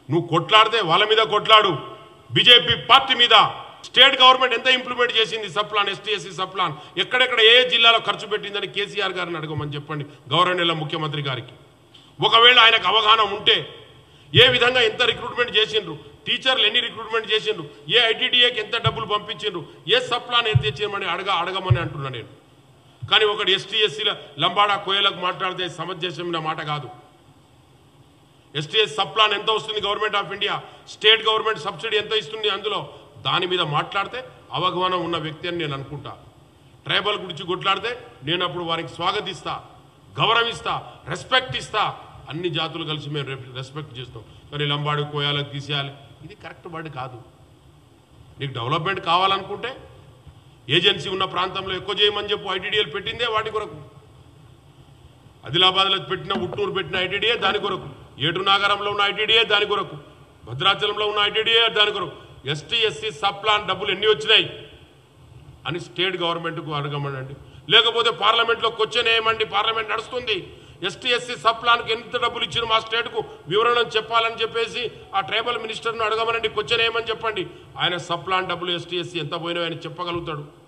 నువ్వు కొట్లాడితే వాళ్ళ మీద కొట్లాడు బీజేపీ పార్టీ మీద స్టేట్ గవర్నమెంట్ ఎంత ఇంప్లిమెంట్ చేసింది సప్లాన్ ఎస్టీఎస్సీ సప్లాన్ ఎక్కడెక్కడ ఏ జిల్లాలో ఖర్చు పెట్టిందని కేసీఆర్ గారిని అడగమని చెప్పండి గౌరవనీయుల ముఖ్యమంత్రి గారికి ఒకవేళ ఆయనకు అవగాహన ఉంటే ఏ విధంగా ఎంత రిక్రూట్మెంట్ చేసిండ్రు టీచర్లు ఎన్ని రిక్రూట్మెంట్ చేసిండ్రు ఏ ఐటీడీఏకి ఎంత డబ్బులు పంపించిండ్రు ఏ సప్లాన్ ఎంత తెచ్చామని అడగ అడగమని అంటున్నా నేను కానీ ఒకటి ఎస్టీ ఎస్సీల లంబాడా కోయలకు మాట్లాడితే సమంజసమైన మాట కాదు ఎస్టీఎస్ సప్లాన్ ఎంత వస్తుంది government of India state government subsidy ఎంత ఇస్తుంది అందులో దాని మీద మాట్లాడితే అవగాహన ఉన్న వ్యక్తి అని నేను అనుకుంటా ట్రైబల్ గురించి కొట్లాడితే నేను అప్పుడు వారికి స్వాగతిస్తా గౌరవిస్తా రెస్పెక్ట్ ఇస్తా అన్ని జాతులు కలిసి మేము రె- రెస్పెక్ట్ చేస్తాం కానీ లంబాడి కోయాలకు తీసేయాలి ఇది కరెక్ట్ వర్డ్ కాదు నీకు డెవలప్మెంట్ కావాలనుకుంటే ఏజెన్సీ ఉన్న ప్రాంతంలో ఎక్కువ చేయమని చెప్పు ఐటీడీఎల్ పెట్టిందే వాటి కొరకు ఆదిలాబాద్లో పెట్టిన ఉట్నూరు పెట్టిన ఐటీడీఏ దాని కొరకు ఏటు నాగరంలో ఉన్న ఐటీడీఏ దాని కొరకు భద్రాచలంలో ఉన్న ఐటీడీఏ దాని కొరకు ఎస్టీ ఎస్సీ సబ్ ప్లాన్ డబ్బులు ఎన్ని వచ్చినాయి అని స్టేట్ గవర్నమెంట్కు అడగమనండి లేకపోతే పార్లమెంట్లో క్వశ్చన్ వేయమండి పార్లమెంట్ నడుస్తుంది ఎస్టీ ఎస్సీ సబ్ ప్లాన్కి ఎంత డబ్బులు ఇచ్చారు మా స్టేట్కు వివరణ చెప్పాలని చెప్పేసి ఆ ట్రైబల్ మినిస్టర్ను అడగమనండి క్వశ్చన్ వేయమని చెప్పండి ఆయన సబ్ ప్లాన్ డబ్బులు ఎస్టీ ఎస్సీ ఎంత పోయినాయని చెప్పగలుగుతాడు